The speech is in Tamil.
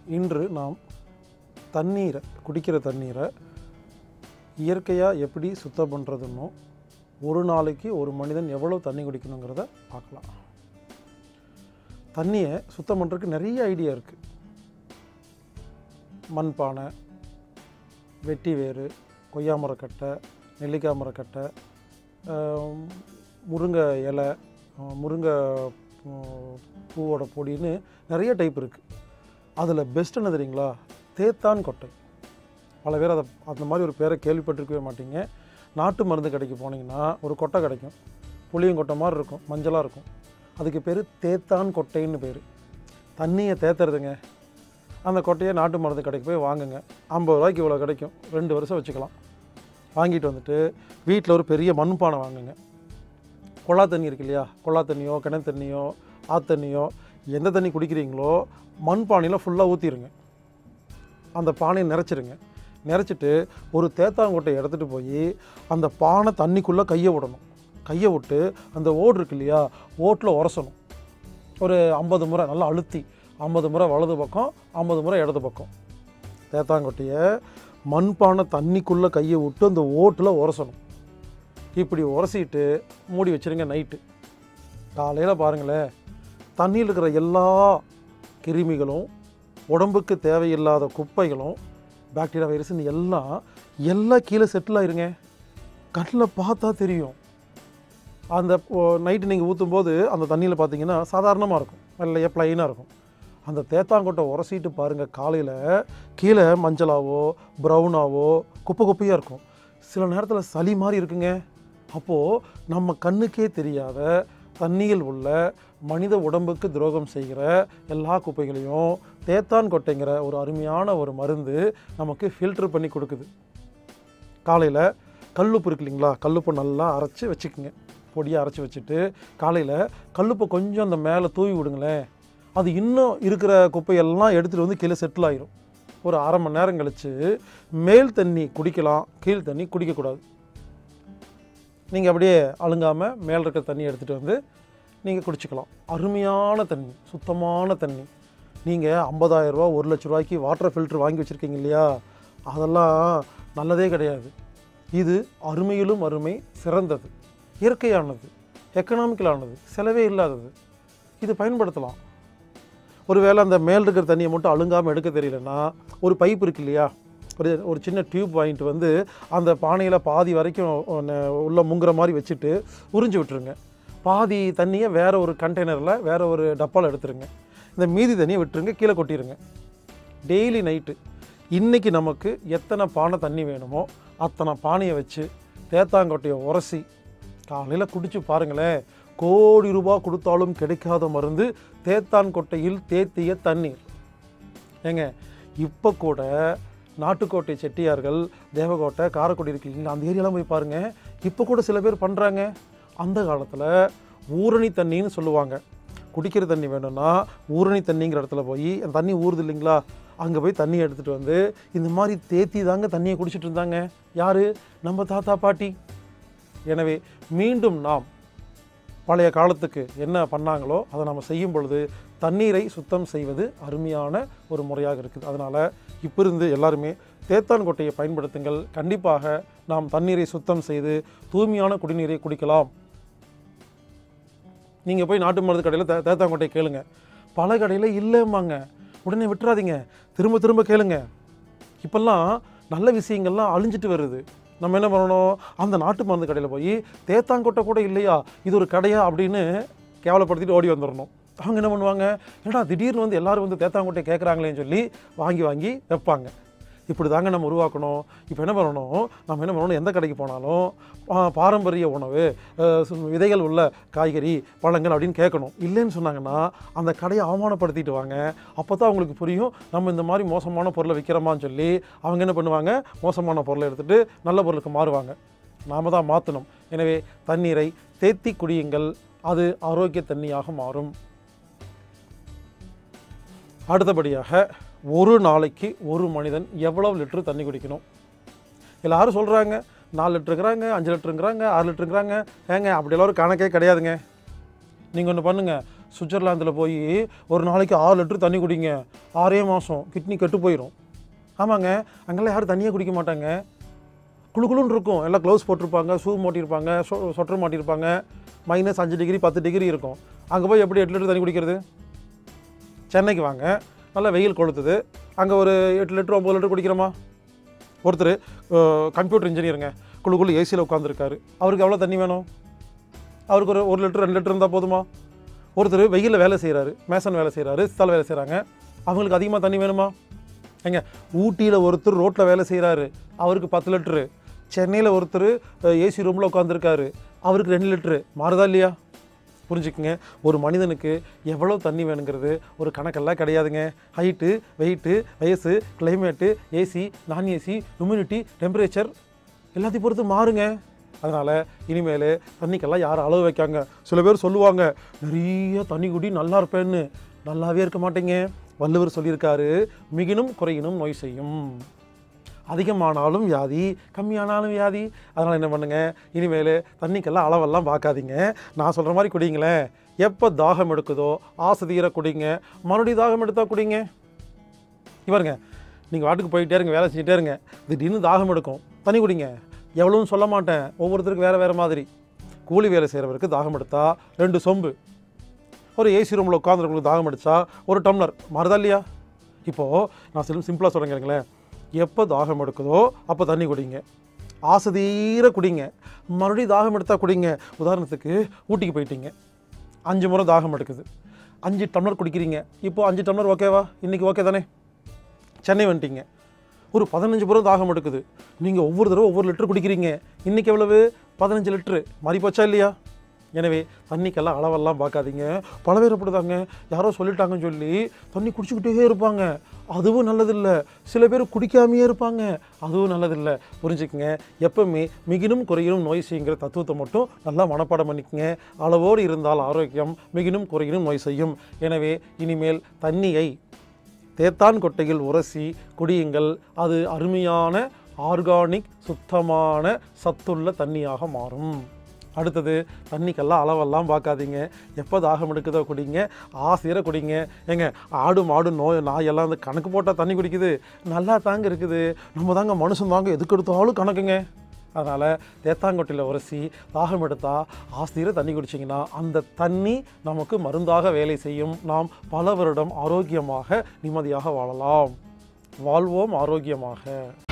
இன்று நாம் தண்ணீரை குடிக்கிற தண்ணீரை இயற்கையாக எப்படி சுத்தம் பண்ணுறதுன்னும் ஒரு நாளைக்கு ஒரு மனிதன் எவ்வளோ தண்ணி குடிக்கணுங்கிறத பார்க்கலாம் தண்ணியை சுத்தம் பண்ணுறதுக்கு நிறைய ஐடியா இருக்குது மண்பானை வெட்டி வேறு கொய்யா மரக்கட்டை நெல்லிக்காய் மரக்கட்டை ஆம், முருங்கை இலை ஆ, முருங்கை பூ- பூவோட பொடின்னு நிறைய டைப் இருக்குது அதில் பெஸ்ட் என்ன தெரியுங்களா தேத்தான் கொட்டை பல பேர் அதை அந்த மாதிரி ஒரு பேரை கேள்விப்பட்டிருக்கவே மாட்டீங்க நாட்டு மருந்து கடைக்கு போனீங்கன்னா ஒரு கொட்டை கிடைக்கும் புளியங்கொட்டை மாதிரி இருக்கும் மஞ்சளாக இருக்கும் அதுக்கு பேர் தேத்தான் கொட்டைன்னு பேர் தண்ணியை தேத்துறதுங்க அந்த கொட்டையை நாட்டு மருந்து கடைக்கு போய் வாங்குங்க ஐம்பது ரூபாய்க்கு இவ்வளோ கிடைக்கும் ரெண்டு வருஷம் வச்சுக்கலாம் வாங்கிட்டு வந்துட்டு வீட்டில் ஒரு பெரிய மண்பானை வாங்குங்க குழா தண்ணி இருக்கு இல்லையா குழா தண்ணியோ கிணறு தண்ணியோ ஆத்தண்ணியோ எந்த தண்ணி குடிக்கிறீங்களோ மண்பானையில் ஃபுல்லாக ஊற்றிடுங்க அந்த பானையை நிறைச்சிருங்க நிறைச்சிட்டு ஒரு தேத்தாங்கொட்டை எடுத்துகிட்டு போய் அந்த பானை தண்ணிக்குள்ளே கையை விடணும் கையை விட்டு அந்த ஓடு இருக்கு இல்லையா ஓட்டில் உரசணும் ஒரு ஐம்பது முறை நல்லா அழுத்தி ஐம்பது முறை வலது பக்கம் ஐம்பது முறை இடது பக்கம் தேத்தாங்கொட்டையை மண்பானை தண்ணிக்குள்ளே கையை விட்டு அந்த ஓட்டில் உரசணும் இப்படி உரசிட்டு மூடி வச்சிருங்க நைட்டு காலையில் பாருங்களேன் தண்ணியில் இருக்கிற எல்லா கிருமிகளும் உடம்புக்கு தேவையில்லாத குப்பைகளும் பாக்டீரியா வைரஸ்னு எல்லாம் எல்லாம் கீழே செட்டில் ஆயிருங்க கண்ணில் பார்த்தா தெரியும் அந்த நைட்டு நீங்கள் ஊற்றும்போது அந்த தண்ணியில் பார்த்தீங்கன்னா சாதாரணமாக இருக்கும் வெள்ளையாக ப்ளைனாக இருக்கும் அந்த தேத்தாங்கொட்டை உரசிட்டு பாருங்கள் காலையில் கீழே மஞ்சளாவோ ப்ரௌனாவோ குப்பை குப்பையாக இருக்கும் சில நேரத்தில் சளி மாதிரி இருக்குங்க அப்போது நம்ம கண்ணுக்கே தெரியாத தண்ணியில் உள்ள மனித உடம்புக்கு துரோகம் செய்கிற எல்லா குப்பைகளையும் தேத்தான் கொட்டைங்கிற ஒரு அருமையான ஒரு மருந்து நமக்கு ஃபில்டர் பண்ணி கொடுக்குது காலையில் கல்லுப்பு இருக்கு இல்லைங்களா கல்லுப்பை நல்லா அரைச்சி வச்சுக்கோங்க பொடியாக அரைச்சி வச்சுட்டு காலையில் கல்லுப்பை கொஞ்சம் அந்த மேலே தூவி விடுங்களேன் அது இன்னும் இருக்கிற குப்பையெல்லாம் எடுத்துகிட்டு வந்து கீழே செட்டில் ஆயிரும் ஒரு அரை மணி நேரம் கழித்து மேல் தண்ணி குடிக்கலாம் கீழ் தண்ணி குடிக்கக்கூடாது நீங்கள் அப்படியே அழுங்காமல் மேலே இருக்கிற தண்ணி எடுத்துகிட்டு வந்து நீங்கள் குடிச்சிக்கலாம் அருமையான தண்ணி சுத்தமான தண்ணி நீங்கள் ஐம்பதாயிரரூபா ஒரு லட்ச ரூபாய்க்கு வாட்டர் ஃபில்டர் வாங்கி வச்சுருக்கீங்க இல்லையா அதெல்லாம் நல்லதே கிடையாது இது அருமையிலும் அருமை சிறந்தது இயற்கையானது எக்கனாமிக்கலானது செலவே இல்லாதது இது பயன்படுத்தலாம் ஒருவேளை அந்த மேல் இருக்கிற தண்ணியை மட்டும் அழுங்காமல் எடுக்க தெரியலன்னா ஒரு பைப் இருக்கு இல்லையா ஒரு ஒரு சின்ன டியூப் வாங்கிட்டு வந்து அந்த பானையில் பாதி வரைக்கும் ஒன்னு உள்ள முங்குற மாதிரி வச்சுட்டு உறிஞ்சி விட்டுருங்க பாதி தண்ணியை வேற ஒரு கண்டெய்னரில் வேற ஒரு டப்பாவில் எடுத்துருங்க இந்த மீதி தண்ணியை விட்டுருங்க கீழே கொட்டிடுங்க டெய்லி நைட்டு இன்றைக்கி நமக்கு எத்தனை பானை தண்ணி வேணுமோ அத்தனை பானையை வச்சு தேத்தாங்கொட்டையை உரசி காலையில் குடிச்சு பாருங்களேன் கோடி ரூபாய் கொடுத்தாலும் கிடைக்காத மருந்து தேத்தான் கொட்டையில் தேத்திய தண்ணீர் ஏங்க இப்போ கூட நாட்டுக்கோட்டை செட்டியார்கள் தேவகோட்டை காரைக்குடி இருக்கு இல்லைங்களா அந்த ஏரியாலாம் போய் பாருங்கள் இப்போ கூட சில பேர் பண்ணுறாங்க அந்த காலத்தில் ஊரணி தண்ணின்னு சொல்லுவாங்க குடிக்கிற தண்ணி வேணும்னா ஊரணி தண்ணிங்கிற இடத்துல போய் அந்த தண்ணி ஊறுது இல்லைங்களா அங்கே போய் தண்ணி எடுத்துகிட்டு வந்து இந்த மாதிரி தேத்தி தாங்க தண்ணியை குடிச்சிட்டு இருந்தாங்க யார் நம்ம தாத்தா பாட்டி எனவே மீண்டும் நாம் பழைய காலத்துக்கு என்ன பண்ணாங்களோ அதை நம்ம செய்யும் பொழுது தண்ணீரை சுத்தம் செய்வது அருமையான ஒரு முறையாக இருக்குது அதனால் இப்போ இருந்து எல்லாருமே தேத்தான் கொட்டையை பயன்படுத்துங்கள் கண்டிப்பாக நாம் தண்ணீரை சுத்தம் செய்து தூய்மையான குடிநீரை குடிக்கலாம் நீங்கள் போய் நாட்டு மருந்து கடையில் தே தேத்தாங்கொட்டையை கேளுங்க பல கடையில் இல்லைம்பாங்க உடனே விட்டுறாதீங்க திரும்ப திரும்ப கேளுங்க இப்போல்லாம் நல்ல விஷயங்கள்லாம் அழிஞ்சிட்டு வருது நம்ம என்ன பண்ணணும் அந்த நாட்டு மருந்து கடையில் போய் தேத்தாங்கொட்டை கூட இல்லையா இது ஒரு கடையா அப்படின்னு கேவலப்படுத்திட்டு ஓடி வந்துடணும் அவங்க என்ன பண்ணுவாங்க ஏடா திடீர்னு வந்து எல்லாரும் வந்து தேத்தாங்கொட்டை கேட்குறாங்களேன்னு சொல்லி வாங்கி வாங்கி வைப்பாங்க இப்படி தாங்க நம்ம உருவாக்கணும் இப்போ என்ன பண்ணணும் நம்ம என்ன பண்ணணும் எந்த கடைக்கு போனாலும் ஆ, பாரம்பரிய உணவு அஹ், சு- விதைகள் உள்ள காய்கறி பழங்கள் அப்படின்னு கேட்கணும் இல்லைன்னு சொன்னாங்கன்னா அந்த கடையை அவமானப்படுத்திட்டு வாங்க அப்போ தான் அவங்களுக்கு புரியும் நம்ம இந்த மாதிரி மோசமான பொருளை விற்கிறோமான்னு சொல்லி அவங்க என்ன பண்ணுவாங்க மோசமான பொருளை எடுத்துகிட்டு நல்ல பொருளுக்கு மாறுவாங்க நாம தான் மாற்றணும் எனவே தண்ணீரை தேத்தி குடியுங்கள் அது ஆரோக்கிய தண்ணியாக மாறும் அடுத்தபடியாக ஒரு நாளைக்கு ஒரு மனிதன் எவ்வளவு லிட்டர் தண்ணி குடிக்கணும் எல்லாரும் சொல்கிறாங்க நாலு லிட்டருங்கிறாங்க அஞ்சு லிட்டருங்கிறாங்க ஆறு லிட்டருங்கிறாங்க ஏங்க அப்படியெல்லாம் ஒரு கணக்கே கிடையாதுங்க நீங்கள் ஒன்று பண்ணுங்கள் சுவிட்சர்லாந்தில் போய் ஒரு நாளைக்கு ஆறு லிட்டர் தண்ணி குடிங்க ஆறே மாதம் கிட்னி கெட்டு போயிடும் ஆமாங்க அங்கெல்லாம் யாரும் தண்ணியே குடிக்க மாட்டாங்க குளு குளுன்னு இருக்கும் எல்லாம் க்ளவுஸ் போட்டிருப்பாங்க ஷூ மாட்டியிருப்பாங்க சொ சொட்டர் மாட்டியிருப்பாங்க மைனஸ் அஞ்சு டிகிரி பத்து டிகிரி இருக்கும் அங்கே போய் எப்படி எட்டு லிட்டர் தண்ணி குடிக்கிறது சென்னைக்கு வாங்க நல்லா வெயில் கொளுத்துது அங்கே ஒரு எட்டு லிட்டர் ஒம்பது லிட்டர் குடிக்கிறோமா ஒருத்தர் கம்ப்யூட்டர் இன்ஜினியருங்க குழு குழு ஏசியில் உட்காந்துருக்காரு அவருக்கு எவ்வளோ தண்ணி வேணும் அவருக்கு ஒரு ஒரு லிட்டர் ரெண்டு லிட்டர் இருந்தால் போதுமா ஒருத்தர் வெயிலில் வேலை செய்கிறாரு மேசன் வேலை செய்கிறாரு சித்தால் வேலை செய்கிறாங்க அவங்களுக்கு அதிகமாக தண்ணி வேணுமா ஏங்க ஊட்டியில் ஒருத்தர் ரோட்டில் வேலை செய்கிறாரு அவருக்கு பத்து லிட்ரு சென்னையில் ஒருத்தர் ஏசி ரூமில் உட்காந்துருக்காரு அவருக்கு ரெண்டு லிட்ரு மாறுதா இல்லையா புரிஞ்சுக்குங்க ஒரு மனிதனுக்கு எவ்வளோ தண்ணி வேணுங்கிறது ஒரு கணக்கெல்லாம் கிடையாதுங்க ஹைட்டு வெயிட்டு வயசு கிளைமேட்டு ஏசி நான் ஏசி ஹியூமினிட்டி டெம்பரேச்சர் எல்லாத்தையும் பொறுத்து மாறுங்க அதனால் இனிமேல் தண்ணிக்கெல்லாம் யாரும் அளவு வைக்காங்க சில பேர் சொல்லுவாங்க நிறைய தண்ணி குடி நல்லா இருப்பேன்னு நல்லாவே இருக்க மாட்டேங்க வள்ளுவர் சொல்லியிருக்காரு மிகினும் குறையினும் நோய் செய்யும் அதிகமானாலும் வியாதி கம்மியானாலும் வியாதி அதனால் என்ன பண்ணுங்க இனிமேல் தண்ணிக்கெல்லாம் அளவெல்லாம் பார்க்காதீங்க நான் சொல்கிற மாதிரி குடிங்களேன் எப்போ தாகம் எடுக்குதோ ஆசை தீர குடிங்க மறுபடியும் தாகம் எடுத்தால் குடிங்க இவருங்க நீங்கள் வாட்டுக்கு போயிட்டே இருங்க வேலை செஞ்சுட்டே இருங்க திடீர்னு தாகம் எடுக்கும் தண்ணி குடிங்க எவ்வளோன்னு சொல்ல மாட்டேன் ஒவ்வொருத்தருக்கு வேறு வேறு மாதிரி கூலி வேலை செய்கிறவருக்கு தாகம் எடுத்தா ரெண்டு சொம்பு ஒரு ஏசி ரூமில் உட்காந்துருக்கவங்களுக்கு தாகம் அடித்தா ஒரு டம்ளர் மாறுதா இல்லையா இப்போது நான் சில சிம்பிளாக சொல்கிறேங்க எப்போ தாகம் எடுக்குதோ அப்போ தண்ணி குடிங்க ஆசை தீர குடிங்க மறுபடியும் தாகம் எடுத்தால் குடிங்க உதாரணத்துக்கு ஊட்டிக்கு போயிட்டீங்க அஞ்சு முறை தாகம் எடுக்குது அஞ்சு டம்ளர் குடிக்கிறீங்க இப்போது அஞ்சு டம்ளர் ஓகேவா இன்றைக்கி ஓகே தானே சென்னை வந்துட்டீங்க ஒரு பதினஞ்சு புறம் தாகம் எடுக்குது நீங்கள் ஒவ்வொரு தடவை ஒவ்வொரு லிட்டர் குடிக்கிறீங்க இன்றைக்கி எவ்வளவு பதினஞ்சு லிட்ரு மாறி போச்சா இல்லையா எனவே தண்ணிக்கெல்லாம் அளவெல்லாம் பார்க்காதீங்க பல பேர் அப்படிதாங்க யாரோ சொல்லிட்டாங்கன்னு சொல்லி தண்ணி குடிச்சுக்கிட்டே இருப்பாங்க அதுவும் நல்லதில்லை சில பேர் குடிக்காமையே இருப்பாங்க அதுவும் நல்லதில்லை புரிஞ்சுக்குங்க எப்பவுமே மிகினும் குறையினும் நோய் செய்யுங்கிற தத்துவத்தை மட்டும் நல்லா மனப்பாடம் பண்ணிக்கங்க அளவோடு இருந்தால் ஆரோக்கியம் மிகினும் குறையினும் நோய் செய்யும் எனவே இனிமேல் தண்ணியை தேத்தான் கொட்டையில் உரசி குடியுங்கள் அது அருமையான ஆர்கானிக் சுத்தமான சத்துள்ள தண்ணியாக மாறும் அடுத்தது தண்ணிக்கெல்லாம் அளவெல்லாம் பார்க்காதீங்க எப்போ தாகம் எடுக்குதோ குடிங்க ஆசையரை குடிங்க ஏங்க ஆடு மாடு நோய் நாயெல்லாம் வந்து கணக்கு போட்டால் தண்ணி குடிக்குது நல்லா தாங்க இருக்குது நம்ம தாங்க மனுஷன் தாங்க எதுக்கு எடுத்தாலும் கணக்குங்க அதனால் தேத்தாங்கொட்டையில் உரசி தாகம் எடுத்தால் ஆசிரியரை தண்ணி குடிச்சிங்கன்னா அந்த தண்ணி நமக்கு மருந்தாக வேலை செய்யும் நாம் பல வருடம் ஆரோக்கியமாக நிம்மதியாக வாழலாம் வாழ்வோம் ஆரோக்கியமாக